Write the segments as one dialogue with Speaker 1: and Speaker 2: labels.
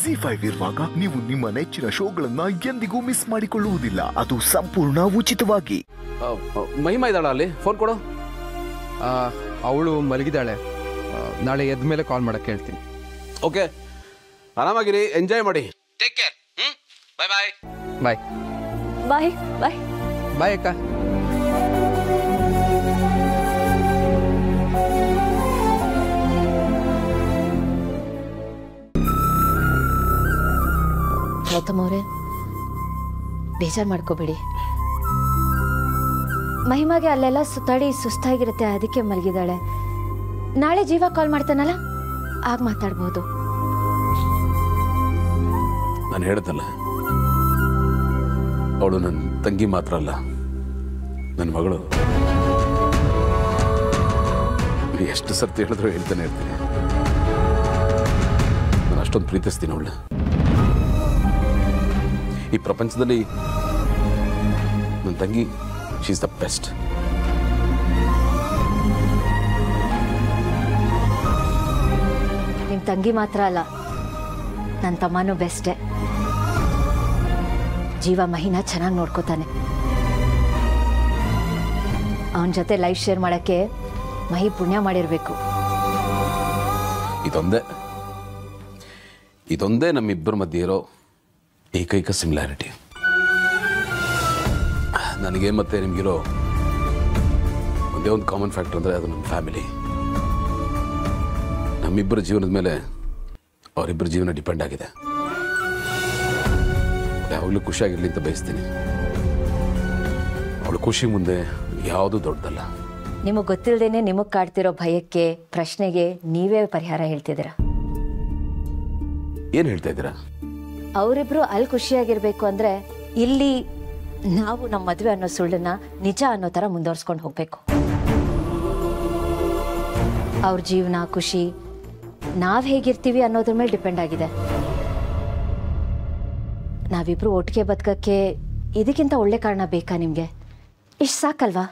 Speaker 1: G five ಇರುವಾಗ ನೀವು ನಿಮ್ಮ ನೆಚ್ಚಿನ ಶೋಗಳನ್ನ ಎಂದಿಗೂ ಮಿಸ್ ಮಾಡಿಕೊಳ್ಳುವುದಿಲ್ಲ ಅದು ಸಂಪೂರ್ಣ ಉಚಿತವಾಗಿ
Speaker 2: ಆ, ಆ, ಮಹಿಮಾ ಇದ್ದಾಳ ಅಲ್ಲಿ ಫೋನ್ ಕೊಡು
Speaker 3: ಅವಳು ಮಲಗಿದಾಳೆ ಆ, ನಾಳೆ ಎದ್ದ ಮೇಲೆ ಕಾಲ್ ಮಾಡಕ್ಕೆ ಹೇಳ್ತೀನಿ
Speaker 2: ಓಕೆ ಆರಾಮಾಗಿರಿ ಎಂಜಾಯ್ ಮಾಡಿ take care hmm bye bye
Speaker 3: bye
Speaker 4: bye bye
Speaker 3: bye ಅಕ್ಕ
Speaker 4: ಗೌತಮ್ ಅವರೇ ಬೇಜಾರು ಮಾಡ್ಕೋಬೇಡಿ ಮಹಿಮಾಗೆ ಅಲ್ಲೆಲ್ಲ ಸುತ್ತಾಡಿ ಸುಸ್ತಾಗಿರುತ್ತೆ ಅದಕ್ಕೆ ಮಲಗಿದಾಳೆ ನಾಳೆ ಜೀವ ಕಾಲ್ ಮಾಡ್ತಾನಲ್ಲ ಆಗ ಮಾತಾಡ್ಬೋದು
Speaker 2: ನಾನು ಹೇಳ್ದಲ್ಲ ಅವಳು ನನ್ನ ತಂಗಿ ಮಾತ್ರ ಅಲ್ಲ ನನ್ನ ಮಗಳು ಎಷ್ಟು ಸರ್ತಿ ಹೇಳಿದ್ರು ಹೇಳ್ತಾನೆ ಇರ್ತೀನಿ ನಾನು ಅಷ್ಟೊಂದು ಪ್ರೀತಿಸ್ತೀನಿ ಅವಳು ಈ ಪ್ರಪಂಚದಲ್ಲಿ ನನ್ನ ತಂಗಿ ಶಿ ಇಸ್ ದ ಬೆಸ್ಟ್
Speaker 4: ನಿಮ್ಮ ತಂಗಿ ಮಾತ್ರ ಅಲ್ಲ ನನ್ನ ತಮ್ಮನೂ ಬೆಸ್ಟೇ ಜೀವ ಮಹಿನ ಚೆನ್ನಾಗಿ ನೋಡ್ಕೋತಾನೆ ಅವನ ಜೊತೆ ಲೈಫ್ ಶೇರ್ ಮಾಡೋಕ್ಕೆ ಮಹಿ ಪುಣ್ಯ ಮಾಡಿರಬೇಕು
Speaker 2: ಇದೊಂದೇ ಇದೊಂದೇ ನಮ್ಮಿಬ್ಬರ ಮಧ್ಯೆ ಇರೋ ಏಕೈಕ ಸಿಮಿಲಾರಿಟಿ ನನಗೆ ಮತ್ತೆ ನಿಮಗಿರೋ ಒಂದೇ ಒಂದು ಕಾಮನ್ ಫ್ಯಾಕ್ಟರ್ ಅಂದರೆ ಅದು ನಮ್ಮ ಫ್ಯಾಮಿಲಿ ನಮ್ಮಿಬ್ಬರ ಜೀವನದ ಮೇಲೆ ಅವರಿಬ್ಬರ ಜೀವನ ಡಿಪೆಂಡ್ ಆಗಿದೆ ಯಾವಾಗಲೂ ಖುಷಿಯಾಗಿರಲಿ ಅಂತ ಬಯಸ್ತೀನಿ ಅವಳ ಖುಷಿ ಮುಂದೆ ಯಾವುದೂ ದೊಡ್ಡದಲ್ಲ
Speaker 4: ನಿಮಗೆ ಗೊತ್ತಿಲ್ಲದೇನೆ ನಿಮಗೆ ಕಾಡ್ತಿರೋ ಭಯಕ್ಕೆ ಪ್ರಶ್ನೆಗೆ ನೀವೇ ಪರಿಹಾರ ಹೇಳ್ತಿದ್ದೀರಾ
Speaker 2: ಏನು ಹೇಳ್ತಾ ಇದ್ದೀರಾ
Speaker 4: ಅವರಿಬ್ರು ಅಲ್ಲಿ ಖುಷಿಯಾಗಿರ್ಬೇಕು ಅಂದ್ರೆ ಇಲ್ಲಿ ನಾವು ನಮ್ಮ ಮದುವೆ ಅನ್ನೋ ಸುಳ್ಳನ್ನ ನಿಜ ಅನ್ನೋ ಥರ ಮುಂದುವರ್ಸ್ಕೊಂಡು ಹೋಗ್ಬೇಕು ಅವ್ರ ಜೀವನ ಖುಷಿ ನಾವ್ ಹೇಗಿರ್ತೀವಿ ಅನ್ನೋದ್ರ ಮೇಲೆ ಡಿಪೆಂಡ್ ಆಗಿದೆ ನಾವಿಬ್ರು ಒಟ್ಟಿಗೆ ಬದುಕಕ್ಕೆ ಇದಕ್ಕಿಂತ ಒಳ್ಳೆ ಕಾರಣ ಬೇಕಾ ನಿಮ್ಗೆ ಇಷ್ಟು ಸಾಕಲ್ವಾ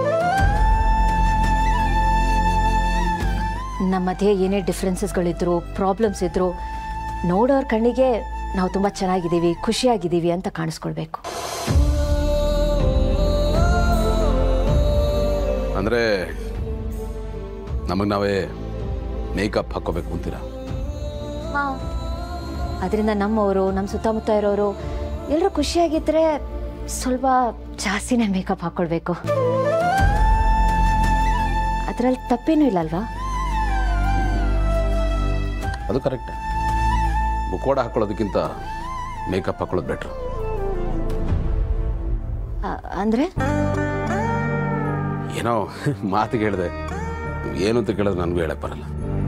Speaker 4: ನಮ್ಮ ಮಧ್ಯೆ ಏನೇ ಡಿಫ್ರೆನ್ಸಸ್ಗಳಿದ್ರು ಪ್ರಾಬ್ಲಮ್ಸ್ ಇದ್ರು ನೋಡೋರ್ ಕಣ್ಣಿಗೆ ನಾವು ತುಂಬ ಚೆನ್ನಾಗಿದ್ದೀವಿ ಖುಷಿಯಾಗಿದ್ದೀವಿ ಅಂತ ಕಾಣಿಸ್ಕೊಳ್ಬೇಕು
Speaker 2: ಅಂದರೆ ನಮಗೆ ನಾವೇ ಮೇಕಪ್ ಹಾಕೋಬೇಕು ಅಂತೀರಾ
Speaker 4: ಅದರಿಂದ ನಮ್ಮವರು ನಮ್ಮ ಸುತ್ತಮುತ್ತ ಇರೋರು ಎಲ್ಲರೂ ಖುಷಿಯಾಗಿದ್ದರೆ ಸ್ವಲ್ಪ ಜಾಸ್ತಿನೇ ಮೇಕಪ್ ಹಾಕ್ಕೊಳ್ಬೇಕು ಅದರಲ್ಲಿ ತಪ್ಪೇನೂ ಇಲ್ಲಲ್ವಾ
Speaker 2: ಅದು ಕರೆಕ್ಟ್ ಮುಖವಾಡ ಹಾಕೊಳ್ಳೋದಕ್ಕಿಂತ ಮೇಕಪ್ ಹಾಕೊಳ್ಳೋದು ಬೆಟ್ರು
Speaker 4: ಅ- ಅಂದ್ರೆ
Speaker 2: ಏನೋ ಮಾತಿಗೆ ಹೇಳಿದೆ ಏನು ಅಂತ ಕೇಳಿದ್ರೆ ನನಗೂ ಹೇಳಕ್ ಬರಲ್ಲ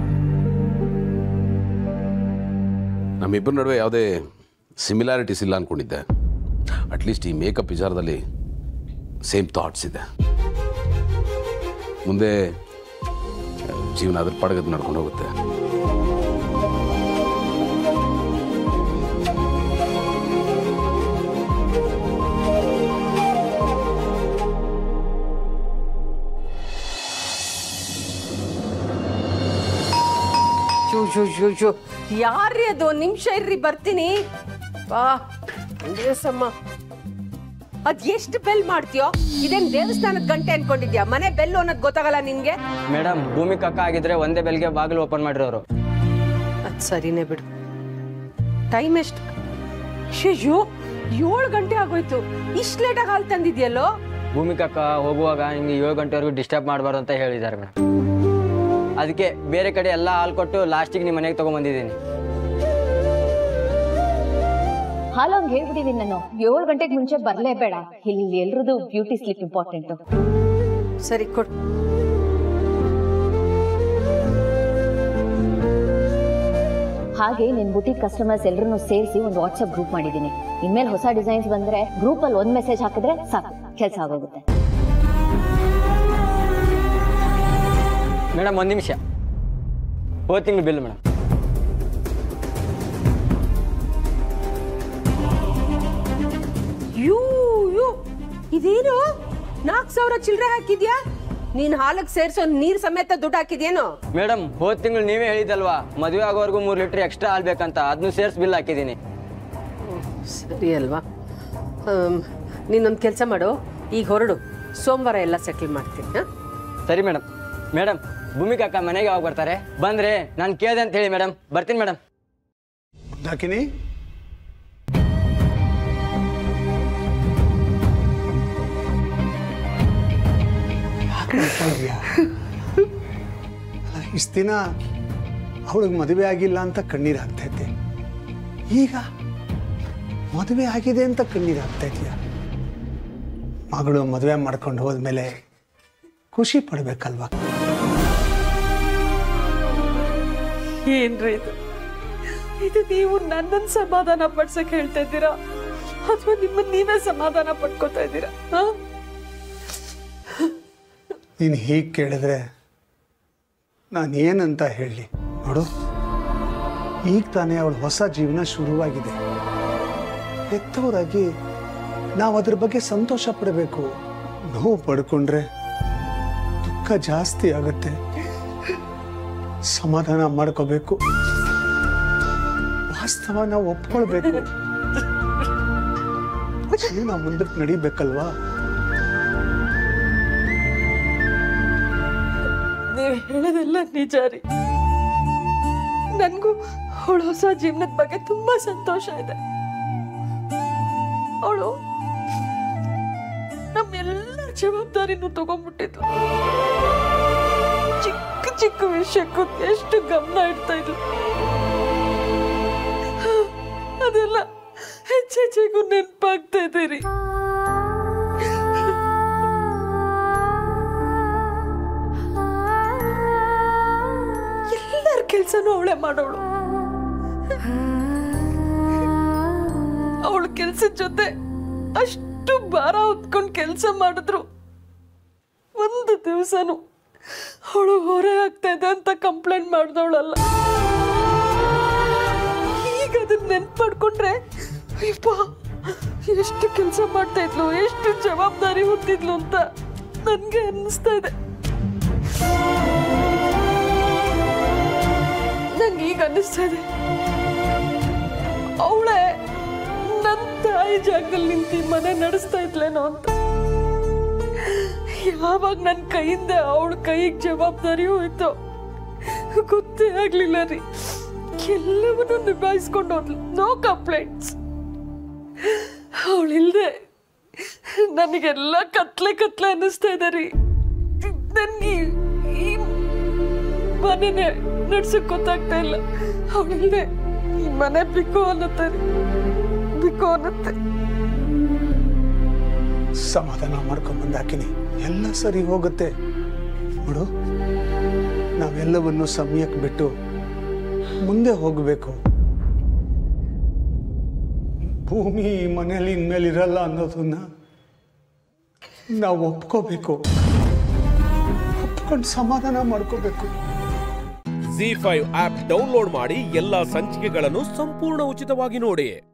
Speaker 2: ನಮ್ಮಿಬ್ಬರ ನಡುವೆ ಯಾವುದೇ ಸಿಮಿಲಾರಿಟೀಸ್ ಇಲ್ಲ ಅಂದ್ಕೊಂಡಿದ್ದೆ ಅಟ್ಲೀಸ್ಟ್ ಈ ಮೇಕಪ್ ವಿಚಾರದಲ್ಲಿ ಸೇಮ್ ಥಾಟ್ಸ್ ಇದೆ ಮುಂದೆ ಜೀವನ ಅದ್ರ ಪಡಗದ ನಡ್ಕೊಂಡು ಹೋಗುತ್ತೆ
Speaker 5: ಶೂ ಶೂ ಶೂ ಶೂ ಯಾರ್ರಿ ಅದು ಒಂದ್ ನಿಮಿಷ ಇರ್ರಿ ಬರ್ತೀನಿ ಬಾ ದೇವಸಮ್ಮ ಅದ್ ಎಷ್ಟು ಬೆಲ್ ಮಾಡ್ತೀಯೋ ಇದೇನ್ ದೇವಸ್ಥಾನದ ಗಂಟೆ ಅನ್ಕೊಂಡಿದ್ಯಾ ಮನೆ ಬೆಲ್ ಅನ್ನೋದು ಗೊತ್ತಾಗಲ್ಲ ನಿನ್ಗೆ
Speaker 6: ಮೇಡಮ್ ಭೂಮಿ ಕಕ್ಕ ಆಗಿದ್ರೆ ಒಂದೇ ಬೆಲ್ಗೆ ಬಾಗಿಲು ಓಪನ್ ಮಾಡಿರೋರು
Speaker 5: ಅದ್ ಸರಿನೇ ಬಿಡು ಟೈಮ್ ಎಷ್ಟು ಶೋ ಏಳು ಗಂಟೆ ಆಗೋಯ್ತು ಇಷ್ಟು ಲೇಟಾಗಿ ಹಾಲು ತಂದಿದ್ಯಲ್ಲೋ
Speaker 6: ಭೂಮಿ ಕಕ್ಕ ಹೋಗುವಾಗ ನಿಮ್ಗೆ ಏಳು ಗಂಟೆವರೆಗೂ ಡಿಸ್ಟರ್ಬ್ ಮಾಡಬಾರ್ದು ಅಂತ ಹೇಳಿದ್ದಾರೆ ಮೇಡಮ್ ಅದಕ್ಕೆ ಬೇರೆ ಕಡೆ ಎಲ್ಲ ಹಾಲು ಕೊಟ್ಟು ಲಾಸ್ಟಿಗೆ ನಿಮ್ಮ ಮನೆಗೆ ತಗೊಂಬಂದಿದ್ದೀನಿ
Speaker 4: ಹಾಲು ಹಂಗೆ ಹೇಳ್ಬಿಟ್ಟಿದ್ದೀನಿ ನಾನು ಏಳು ಗಂಟೆಗೆ ಮುಂಚೆ ಬರಲೇಬೇಡ ಇಲ್ಲಿ ಎಲ್ರದ್ದು ಬ್ಯೂಟಿ ಸ್ಲಿಪ್ ಇಂಪಾರ್ಟೆಂಟು
Speaker 5: ಸರಿ ಕೊಡು
Speaker 4: ಹಾಗೆ ನಿನ್ ಬುಟಿಕ್ ಕಸ್ಟಮರ್ಸ್ ಎಲ್ಲರನ್ನು ಸೇರಿಸಿ ಒಂದು ವಾಟ್ಸ್ಆಪ್ ಗ್ರೂಪ್ ಮಾಡಿದ್ದೀನಿ ಇನ್ಮೇಲೆ ಹೊಸ ಡಿಸೈನ್ಸ್ ಬಂದ್ರೆ ಗ್ರೂಪ್ ಅಲ್ಲಿ ಒಂದ್ ಮೆಸೇಜ್ ಹಾಕಿದ್ರೆ ಸಾಕು ಕೆಲಸ ಆಗೋಗುತ್ತೆ
Speaker 6: ಮೇಡಮ್ ಒಂದು ನಿಮಿಷ ಹೋದ ತಿಂಗಳು ಬಿಲ್ ಮೇಡಮ್
Speaker 5: ಯೂ ಯೂ ಇದೇನು ನಾಲ್ಕು ಸಾವಿರ ಚಿಲ್ಲರೆ ಹಾಕಿದ್ಯಾ ನೀನ್ ಹಾಲಕ್ ಸೇರ್ಸೋ ನೀರ್ ಸಮೇತ ದುಡ್ಡು ಹಾಕಿದ್ಯೇನು
Speaker 6: ಮೇಡಮ್ ಹೋದ ತಿಂಗಳು ನೀವೇ ಹೇಳಿದಲ್ವಾ ಮದುವೆ ಆಗೋವರೆಗೂ ಮೂರು ಲೀಟ್ರ್ ಎಕ್ಸ್ಟ್ರಾ ಹಾಲ್ ಬೇಕಂತ ಅದನ್ನು ಸೇರ್ಸಿ ಬಿಲ್ ಹಾಕಿದ್ದೀನಿ
Speaker 5: ಸರಿ ಅಲ್ವಾ ನೀನೊಂದು ಕೆಲಸ ಮಾಡು ಈಗ ಹೊರಡು ಸೋಮವಾರ ಎಲ್ಲ ಸೆಟಲ್ ಮಾಡ್ತೀನಿ ಹಾಂ
Speaker 6: ಸರಿ ಮೇಡಮ್ ಮೇಡಮ್ ಭೂಮಿಕಾ ಅಕ್ಕ ಮನೆಗೆ ಯಾವಾಗ ಬರ್ತಾರೆ ಬಂದ್ರೆ ನಾನು ಕೇಳಿದೆ ಅಂತ ಹೇಳಿ ಮೇಡಮ್ ಬರ್ತೀನಿ ಮೇಡಮ್
Speaker 7: ಡಾಕಿನಿ ಇಷ್ಟು ದಿನ ಅವಳಿಗೆ ಮದುವೆ ಆಗಿಲ್ಲ ಅಂತ ಕಣ್ಣೀರು ಹಾಕ್ತೈತೆ ಈಗ ಮದುವೆ ಆಗಿದೆ ಅಂತ ಕಣ್ಣೀರು ಹಾಕ್ತಾ ಇದೆಯಾ ಮಗಳು ಮದುವೆ ಮಾಡ್ಕೊಂಡು ಹೋದ್ಮೇಲೆ ಖುಷಿ ಪಡ್ಬೇಕಲ್ವಾ
Speaker 8: ಏನ್ರಿ ಇದು ಇದು ನೀವು ನನ್ನನ್ನು ಸಮಾಧಾನ ಪಡ್ಸಕ್ ಹೇಳ್ತಾ ಇದ್ದೀರಾ ಅಥವಾ ನಿಮ್ಮನ್ನ ನೀವೇ ಸಮಾಧಾನ ಪಡ್ಕೋತಾ ಇದ್ದೀರಾ ಹಾ
Speaker 7: ನೀನು ಹೀಗೆ ಕೇಳಿದ್ರೆ ನಾನು ಏನಂತ ಹೇಳಲಿ ನೋಡು ಈಗ ತಾನೇ ಅವಳ ಹೊಸ ಜೀವನ ಶುರುವಾಗಿದೆ ಹೆತ್ತವರಾಗಿ ನಾವು ಅದ್ರ ಬಗ್ಗೆ ಸಂತೋಷ ಪಡಬೇಕು ನೋವು ಪಡ್ಕೊಂಡ್ರೆ ದುಃಖ ಜಾಸ್ತಿ ಆಗುತ್ತೆ ಸಮಾಧಾನ ಮಾಡ್ಕೋಬೇಕು ವಾಸ್ತವ ನಾವು ಒಪ್ಕೊಳ್ಬೇಕು ಜೀವನ ಮುಂದಕ್ಕೆ ನಡಿಬೇಕಲ್ವಾ
Speaker 8: ನೀವು ಹೇಳೋದೆಲ್ಲ ನಿಜ ರೀ ನನಗೂ ಅವಳ ಹೊಸ ಜೀವನದ ಬಗ್ಗೆ ತುಂಬಾ ಸಂತೋಷ ಇದೆ ಅವಳು ನಮ್ಮೆಲ್ಲ ಜವಾಬ್ದಾರಿನೂ ತಗೊಂಡ್ಬಿಟ್ಟಿದ್ಲು ಚಿಕ್ಕ ಚಿಕ್ಕ ವಿಷಯಕ್ಕೂ ಎಷ್ಟು ಗಮನ ಇಡ್ತಾ ಇದ್ಲು ಅದೆಲ್ಲ ಹೆಚ್ಚೆಚ್ಚೆಗೂ ನೆನಪಾಗ್ತಾ ಇದೆ ರೀ ಎಲ್ಲರ ಕೆಲ್ಸನೂ ಅವಳೇ ಮಾಡೋಳು ಅವಳ ಕೆಲ್ಸದ ಜೊತೆ ಅಷ್ಟು ಭಾರ ಹೊತ್ಕೊಂಡು ಕೆಲಸ ಮಾಡಿದ್ರು ಒಂದು ದಿವಸನು ಅವಳು ಹೊರೆ ಆಗ್ತಾ ಇದೆ ಅಂತ ಕಂಪ್ಲೇಂಟ್ ಮಾಡ್ದವಳಲ್ಲ ಈಗ ಅದನ್ನ ನೆನ್ಪು ಮಾಡ್ಕೊಂಡ್ರೆ ಅಯ್ಯಪ್ಪ ಎಷ್ಟು ಕೆಲಸ ಮಾಡ್ತಾ ಇದ್ಲು ಎಷ್ಟು ಜವಾಬ್ದಾರಿ ಹೊತ್ತಿದ್ಲು ಅಂತ ನನ್ಗೆ ಅನ್ನಿಸ್ತಾ ಇದೆ ನಂಗೆ ಈಗ ಅನ್ನಿಸ್ತಾ ಇದೆ ಅವಳೇ ನನ್ನ ತಾಯಿ ಜಾಗದಲ್ಲಿ ನಿಂತು ಈ ಮನೆ ನಡೆಸ್ತಾ ಇದ್ಲೇನೋ ಅಂತ ಯಾವಾಗ ನನ್ನ ಕೈಯಿಂದ ಅವಳ ಕೈಗೆ ಜವಾಬ್ದಾರಿ ಹೋಯ್ತು ಗೊತ್ತೇ ಆಗ್ಲಿಲ್ಲ ರೀ ಎಲ್ಲವನ್ನೂ ನಿಭಾಯಿಸ್ಕೊಂಡು ಹೋದ್ಲು ನೋ ಕಂಪ್ಲೇಂಟ್ಸ್ ಅವಳಿಲ್ದೆ ನನಗೆಲ್ಲ ಕತ್ಲೆ ಕತ್ಲೆ ಅನ್ನಿಸ್ತಾ ಇದೆ ರೀ ನನ್ಗೆ ಈ ಮನೆನೇ ನಡ್ಸಕ್ ಗೊತ್ತಾಗ್ತಾ ಇಲ್ಲ ಅವಳಿಲ್ದೆ ಈ ಮನೆ ಬಿಕ್ಕು ಅನ್ನತ್ತೆ ರೀ ಬಿಕ್ಕು ಅನ್ನತ್ತೆ
Speaker 7: ಸಮಾಧಾನ ಮಾಡ್ಕೊಂಡ್ ಬಂದಾಕಿನಿ ಎಲ್ಲ ಸರಿ ಹೋಗುತ್ತೆ ನೋಡು ನಾವೆಲ್ಲವನ್ನು ಸಮಯಕ್ಕೆ ಬಿಟ್ಟು ಮುಂದೆ ಹೋಗಬೇಕು ಭೂಮಿ ಈ ಮನೆಯಲ್ಲಿ ಇನ್ಮೇಲೆ ಇರಲ್ಲ ಅನ್ನೋದನ್ನ ನಾವು ಒಪ್ಕೋಬೇಕು ಒಪ್ಕೊಂಡು ಸಮಾಧಾನ ಮಾಡ್ಕೋಬೇಕು
Speaker 9: ಜಿ ಫೈವ್ ಆಪ್ ಡೌನ್ಲೋಡ್ ಮಾಡಿ ಎಲ್ಲಾ ಸಂಚಿಕೆಗಳನ್ನು ಸಂಪೂರ್ಣ ಉಚಿತವಾಗಿ ನೋಡಿ